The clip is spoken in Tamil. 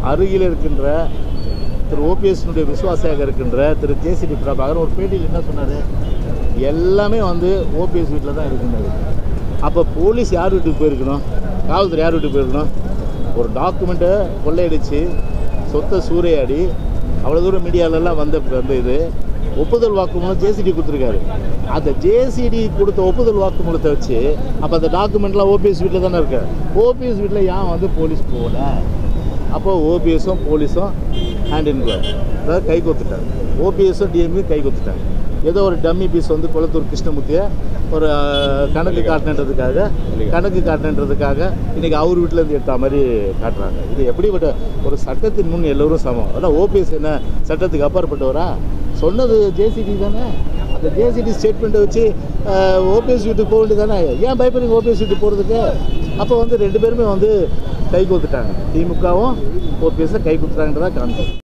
அருகில் இருக்கின்ற திரு ஓபிஎஸ்னுடைய விசுவாசியாக இருக்கின்ற திரு ஜேசிடி பிரபாகர் ஒரு பேட்டியில் என்ன சொன்னார் எல்லாமே வந்து ஓபிஎஸ் வீட்டில் தான் இருக்குன்னாரு அப்போ போலீஸ் யார் வீட்டுக்கு போயிருக்கணும் காவல்துறை யார் வீட்டுக்கு போயிருக்கணும் ஒரு டாக்குமெண்ட்டை கொள்ளையடிச்சு சொத்தை சூறையாடி அவ்வளோ தூரம் மீடியாலெல்லாம் வந்த அந்த இது ஒப்புதல் வாக்குமூலம் ஜேசிடி கொடுத்துருக்காரு அந்த ஜேசிடி கொடுத்த ஒப்புதல் வாக்குமூலத்தை வச்சு அப்போ அந்த டாக்குமெண்ட்லாம் ஓபிஎஸ் வீட்டில் தானே இருக்கு ஓபிஎஸ் வீட்டில் ஏன் வந்து போலீஸ் போகல அப்போ ஓபிஎஸும் போலீஸும் ஹேண்ட் இன் glove அதாவது கை கொத்துட்டாங்க ஓபிஎஸும் டிஎம்கே கை கொத்துட்டாங்க ஏதோ ஒரு டம்மி பீஸ் வந்து குளத்தூர் கிருஷ்ணமூர்த்தியை ஒரு அஹ், கணக்கு காட்டினன்றதுக்காக கணக்கு காட்டினன்றதுக்காக இன்றைக்கி அவர் வீட்டிலேருந்து எடுத்த மாதிரி காட்டுறாங்க இது எப்படிப்பட்ட ஒரு சட்டத்தின் முன் எல்லோரும் சமம் அதான் ஓபிஎஸ் என்ன சட்டத்துக்கு அப்பாற்பட்டவரா சொன்னது ஜேசிடி தானே அந்த ஜேசிடி ஸ்டேட்மெண்ட்டை வச்சு ஓபிஎஸ் வீட்டுக்கு போக வேண்டியது தானே ஏன் பயப்படுறீங்க ஓபிஎஸ் வீட்டுக்கு போகிறதுக்கு அப்போ வந்து ரெண்டு பேருமே வந்து கை கொடுத்துட்டாங்க திமுகவும் ஓபிஎஸ்ஸை கை கொடுத்துட்டாங்கன்றதான் காமிக்கும்